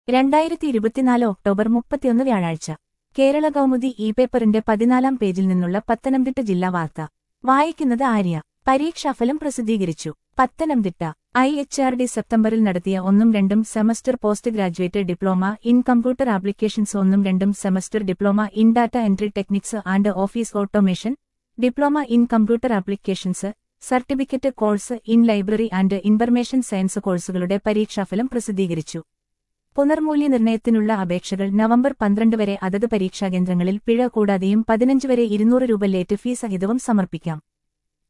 രണ്ടായിരത്തി ഇരുപത്തിനാല് ഒക്ടോബർ മുപ്പത്തിയൊന്ന് വ്യാഴാഴ്ച കേരള കൗമുദി ഇ പേപ്പറിന്റെ പതിനാലാം പേജിൽ നിന്നുള്ള പത്തനംതിട്ട ജില്ലാ വാർത്ത വായിക്കുന്നത് ആര്യ പരീക്ഷാഫലം പ്രസിദ്ധീകരിച്ചു Pathanamthitta I H R D September നടത്തിയ ഒന്നും രണ്ടും semester post graduate diploma in computer applications ഒന്നും രണ്ടും semester diploma in data entry techniques and office automation diploma in computer applications certificate course in library and information science കോഴ്സുകളുടെ പരീക്ഷാഫലം പ്രസിദ്ധീകരിച്ചു പുനർമൂല്യനിർണ്ണയത്തിനുള്ള അപേക്ഷകൾ November പന്ത്രണ്ട് വരെ അതത് പരീക്ഷാകേന്ദ്രങ്ങളിൽ പിഴ കൂടാതെയും പതിനഞ്ച് വരെ ഇരുന്നൂറ് രൂപ ലേറ്റ് ഫീസ് സഹിതവും സമർപ്പിക്കാം